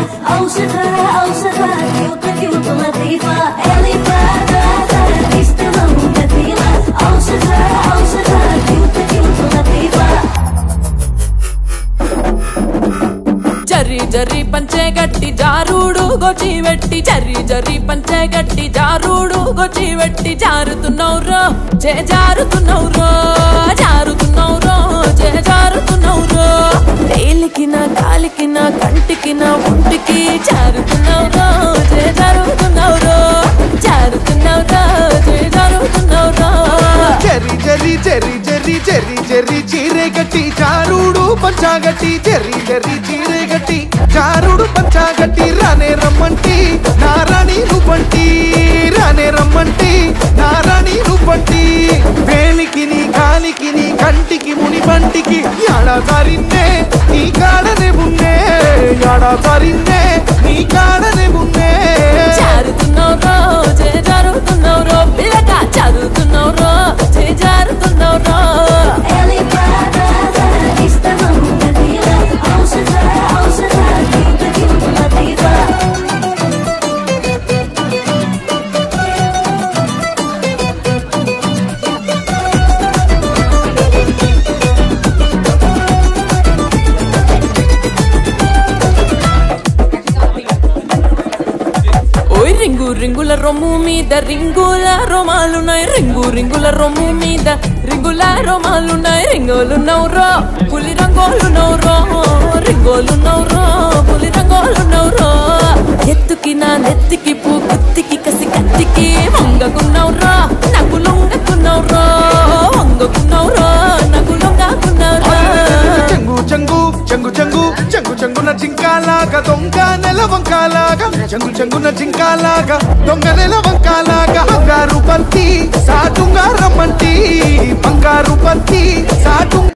أوصفها أوصفها كيوت كيوت لطيفة اللي فاتت تستلم كثيرة أوصفها أوصفها كيوت كيوت لطيفة జర్రి జర్రి పంచే గట్టి జారుడు గొచ్చి వెట్టి జర్రి జర్రి పంచే గట్టి జారుడు గొచ్చి వెట్టి జారుతున్నావురో చే జారుతున్నావురో జారుతున్నావురో చే జారుతున్నావురో వేలికి నా కాలికి నా కంటికి నా ఒంటికి జారుతున్నావురో చే జారుతున్నావురో జారుతున్నావురో చే జారుతున్నావురో చెర్రి చెర్రి చెర్రి చెర్రి చెర్రి చెర్రి చీరే గట్టి చారుడు పంచాగట్టి చెర్రి చెర్రి చీరే గట్టి చారుడు పంచాగట్టి రానే రమ్మంటి నారాణి నువ్వంటి రానే రమ్మంటి నారాణి నువ్వంటి వేలికి నీ కాలికి నీ కంటికి ముని పంటికి ఎడాదారిన్నే నీ కాడనే ఉన్నే ఎడాదారిన్నే నీ కాడనే ఉన్నే జారుతున్నావురో చే జారుతున్నావురో పిల్లక చదువుతున్నావురో చే జారుతున్నావురో اللي فاتت تستلم كثيرة أوصفها أوصفها كيوت كيوت لطيفة ఓయ్ రింగు రింగుల రొమ్ము మీద రింగుల రోమాలున్నాయి రింగు రింగుల రొమ్ము మీద రింగుల రోమాలున్నాయి రింగోలు నవ్రో పులి రంగోలు నవ్రో రింగోలు నవ్రో పులి రంగోలు నవ్రో ఎత్తుకి నా నెత్తికి పూ కుత్తికి కసి కత్తికి వంగకున్నవ్రో నాకు లొంగకున్నవ్రో వంగకున్నవ్రో నాకు లొంగకున్నవ్రో చెంగు చెంగు చెంగు చెంగు చెంగు చెంగున జింకాలాగా దొంగ నెల వంకాలాగా చెంగు చెంగున జింకాలాగా దొంగ నెల వంకాలాగా బంగారు బంతి సాటుంగా రమ్మంటి బంగారు బంతి సాటు